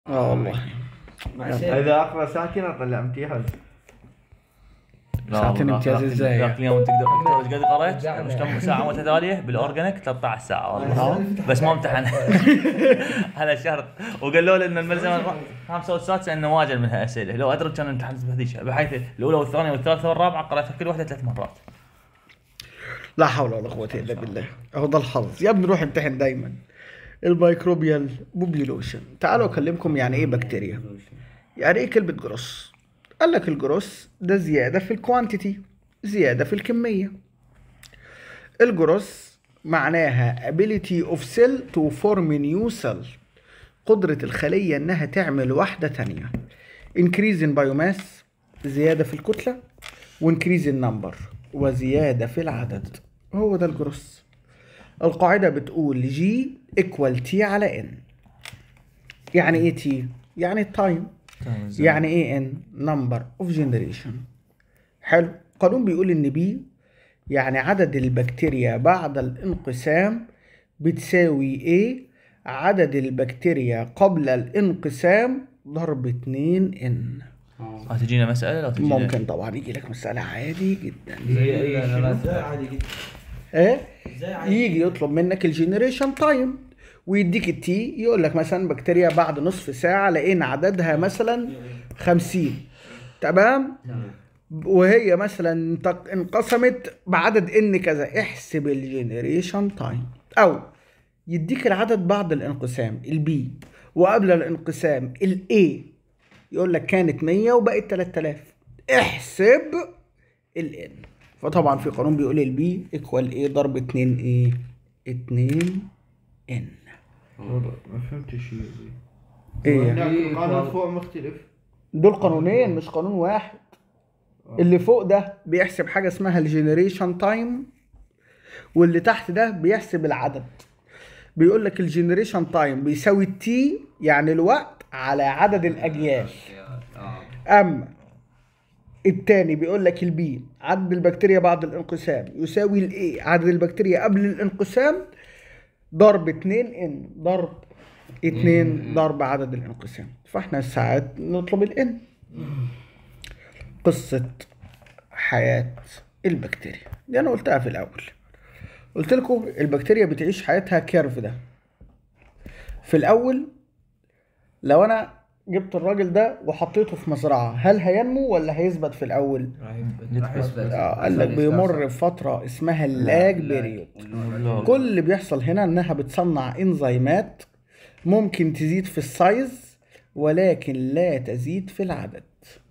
اه والله اذا اقرا ساكن اطلع امتياز ساعتين امتياز ازاي يعني؟ ذاك اليوم انت قد- قد قريت مش كم ساعه متتاليه بالاورجانيك 13 ساعه والله بس ما امتحن على شهر وقالوا لي ان الملزمه الخامسه والسادسه انه واجد منها اسئله لو ادرك كان امتحنت بهذيك بحيث الاولى والثانيه والثالثه والرابعه قرأتها كل واحده ثلاث مرات لا حول ولا قوة الا بالله اهو ده الحظ يا ابني روح امتحن دايما الميكروبيال بوبيولوشن تعالوا اكلمكم يعني ايه بكتيريا يعني ايه كلمة جروس قال لك الجروس ده زيادة في الكوانتيتي زيادة في الكمية الجروس معناها ability of cell to form new cell قدرة الخلية انها تعمل واحدة تانية increase in biomass زيادة في الكتلة وانكريز النمبر وزيادة في العدد هو ده الجروس القاعدة بتقول جي ايكوال تي على ان يعني ايه تي؟ يعني التايم يعني ايه ان؟ نمبر اوف جنريشن حلو قانون بيقول ان بي يعني عدد البكتيريا بعد الانقسام بتساوي ايه عدد البكتيريا قبل الانقسام ضرب 2 ان هتجينا مساله لو تجينا ممكن طبعا يجي لك مسألة عادي جدا زي اي عادي جدا ايه زي عادي يجي يطلب منك الجينيريشن تايم ويديك التي يقول لك مثلا بكتيريا بعد نصف ساعة لقينا عددها مثلا خمسين تمام وهي مثلا انتق- انقسمت بعدد ان كذا احسب الجينيريشن تايم او يديك العدد بعد الانقسام البي وقبل الانقسام الاي يقول لك كانت 100 وبقت 3000 احسب الان فطبعا في قانون بيقول البي ايكوال ايه ضرب 2 ايه 2 ان ما فهمت شيء ايه هناك القانون فوق مختلف دول قانونين مش قانون واحد اللي فوق ده بيحسب حاجه اسمها الجينيريشن تايم واللي تحت ده بيحسب العدد بيقول لك الجينيريشن تايم بيساوي التي يعني الوقت على عدد الاجيال اما التاني بيقول لك البي عدد البكتيريا بعد الانقسام يساوي الاي عدد البكتيريا قبل الانقسام ضرب 2 ان ضرب 2 ضرب عدد الانقسام فاحنا ساعات نطلب الان قصة حياة البكتيريا دي انا قلتها في الاول قلت لكم البكتيريا بتعيش حياتها كيرف ده في الاول لو انا جبت الراجل ده وحطيته في مزرعة هل هينمو ولا هيثبت في الاول راح يثبت آه قال لك بيمر بفترة اسمها اللاج بيريود كل اللي بيحصل هنا انها بتصنع انزيمات ممكن تزيد في السايز ولكن لا تزيد في العدد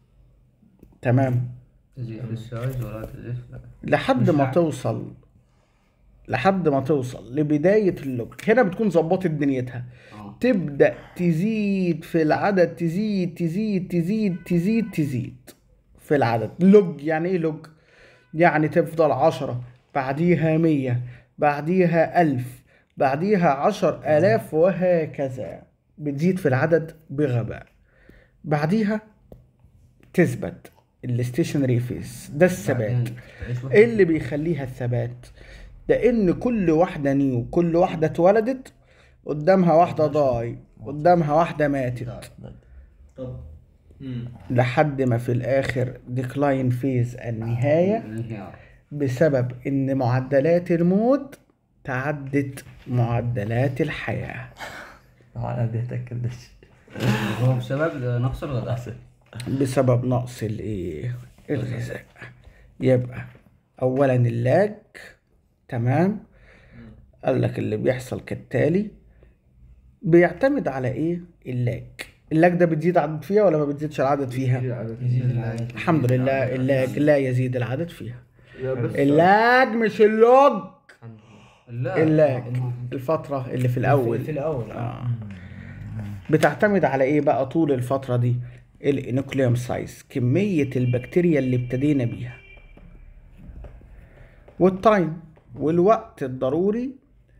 تمام تزيد في السايز ولا تزيد في لحد ما توصل لحد ما توصل لبداية اللوج هنا بتكون ظبطت دنيتها آه. تبدأ تزيد في العدد تزيد تزيد تزيد تزيد تزيد في العدد لوج يعني ايه لوج يعني تفضل عشرة بعديها مية بعديها ألف بعديها عشر آلاف وهكذا بتزيد في العدد بغباء بعديها تثبت الستيشنري فيس ده الثبات ايه اللي بيخليها الثبات ده ان كل واحده نيو كل واحده اتولدت قدامها واحده ضاي قدامها واحده ماتت طب لحد ما في الاخر ديكلاين فيز النهايه انهيار بسبب ان معدلات الموت تعدت معدلات الحياه انا بدي اتاكد ليش هو بسبب نقص الغذاء بسبب نقص الايه الغذاء يبقى اولا اللاج تمام قال لك اللي بيحصل كالتالي بيعتمد على ايه اللاج اللاج ده بتزيد عدد فيها ولا ما بتزيدش العدد فيها الحمد لله اللاج لا يزيد العدد فيها اللاج مش اللوج لا اللاج الفترة اللي في الأول في الاول آه. بتعتمد على ايه بقى طول الفترة دي الانوكليوم سايز كمية البكتيريا اللي ابتدينا بيها والتايم والوقت الضروري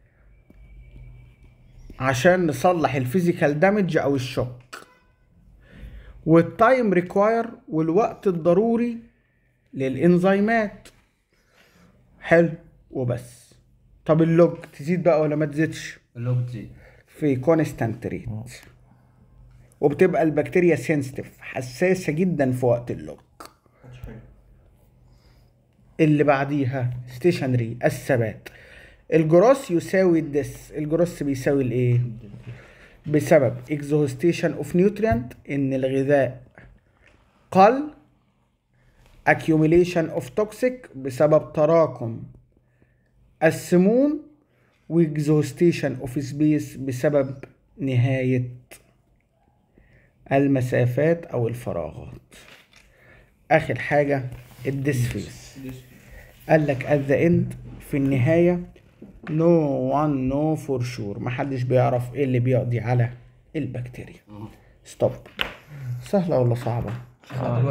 عشان نصلح الفيزيكال دامج او الشوك والتايم ريكواير والوقت الضروري للانزيمات حلو وبس طب اللوج تزيد بقى ولا ما تزيدش اللي هو بتزيد في كونستانت ريت وبتبقى البكتيريا سنسيتيف حساسة جدا في وقت اللوك اللي بعديها ستيشنري الثبات الجروس يساوي الدس الجروس بيساوي الايه بسبب اكزوستيشن اوف نيوتريانت ان الغذاء قل accumulation of toxic بسبب تراكم السموم واكزوستيشن اوف سبيس بسبب نهاية المسافات او الفراغات اخر حاجة الديسفيس قال لك at the end في النهاية no one know for sure محدش بيعرف ايه اللي بيقضي على البكتيريا ستوب سهلة ولا صعبة؟